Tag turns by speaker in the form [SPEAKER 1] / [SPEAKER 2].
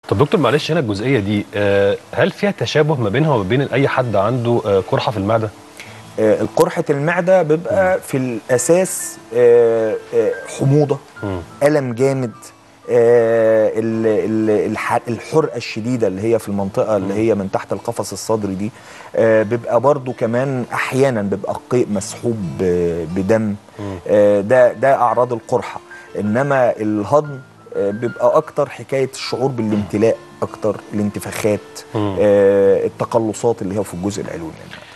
[SPEAKER 1] طب دكتور معلش هنا الجزئيه دي آه، هل فيها تشابه ما بينها وما بين اي حد عنده آه، قرحه في المعده
[SPEAKER 2] آه، قرحة المعدة بيبقى في الأساس آه، آه، حموضة
[SPEAKER 1] مم.
[SPEAKER 2] ألم جامد آه، ال- ال- الح- الحرقة الشديدة اللي هي في المنطقة اللي هي من تحت القفص الصدري دي آه، بيبقى برضو كمان أحيانا بيبقى قيء مسحوب ب- بدم آه، ده ده أعراض القرحة إنما الهضم آه، بيبقى أكتر حكاية الشعور بالامتلاء أكتر الانتفاخات
[SPEAKER 1] مم.
[SPEAKER 2] آه، التقلصات اللي هي في الجزء العلوي منها